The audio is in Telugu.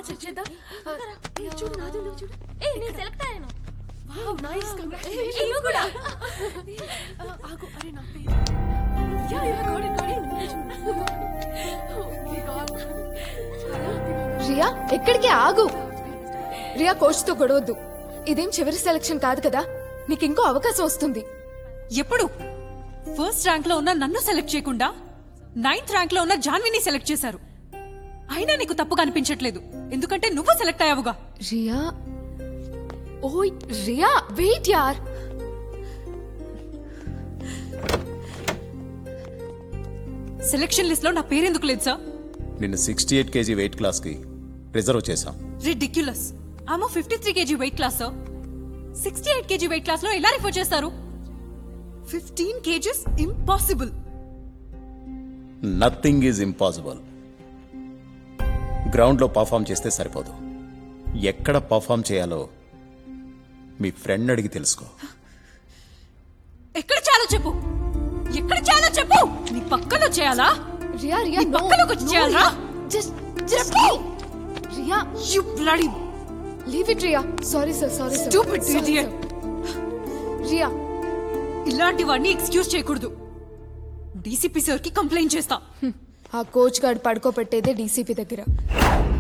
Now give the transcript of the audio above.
చెక్ చేద్దాం ఆ, ఏ, చూడు నాది ఉంది, చూడు ఏ నేను సెలెక్ట్ అయ్యాను వావ్ నైస్ ఏ, కంగ్రాచులేషన్స్ నువ్వు కూడా ఆగు అరే నా పేరు ya ya got it got it okay god Riya ఎక్కడికి ఆగు రియా కోచ్ తో గొడవద్దు ఇదేం చివరి సెలక్షన్ కాదు కదా నీకు ఇంకో అవకాశం వస్తుంది ఎప్పుడు ఫస్ట్ ర్యాంక్ లో ఉన్న నన్ను సెలెక్ట్ చేయకుండా నైన్త్ ర్యాంక్ లో ఉన్న జాన్విని సెలెక్ట్ చేశారు అయినా నీకు తప్పు కనిపించట్లేదు ఎందుకంటే నువ్వు సెలెక్ట్ అయ్యావుగా రియా ఓయ్ రియా వెయిట్ యార్ సెలెక్షన్ లిస్ట్ లో నా పేరెందుకు లేదు సార్ నిన్ను సిక్స్టీ ఎయిట్ కేజీ వెయిట్ క్లాస్కి రిజర్వ్ చేశాం రిడిక్యులస్ ఆమె fifty three KG weight class sir sixty eight KG weight class లో ఎలా రిఫర్ చేస్తారు fifteen KGs impossible nothing is impossible గ్రౌండ్లో పర్ఫామ్ చేస్తే సరిపోదు ఎక్కడ పర్ఫామ్ చేయాలో మీ ఫ్రెండ్ అడిగి తెలుసుకో ఎక్కడ చాలో చెప్పు ఎక్కడ చాలో చెప్పు నీ పక్కలో చేయాలా రియా రియా నీ పక్కలోకి వచ్చి చేయాలా just just Riya you bloody leave it Riya sorry sir sorry sir Stupid idiot. Riya ఇలాంటి వాడిని ఎక్స్క్యూజ్ చేయకూడదు డీసీపీ సార్ కి కంప్లైంట్ చేస్తా ఆ కోచ్ గార్డ్ పడుకోబెట్టేదే డీసీపీ దగ్గర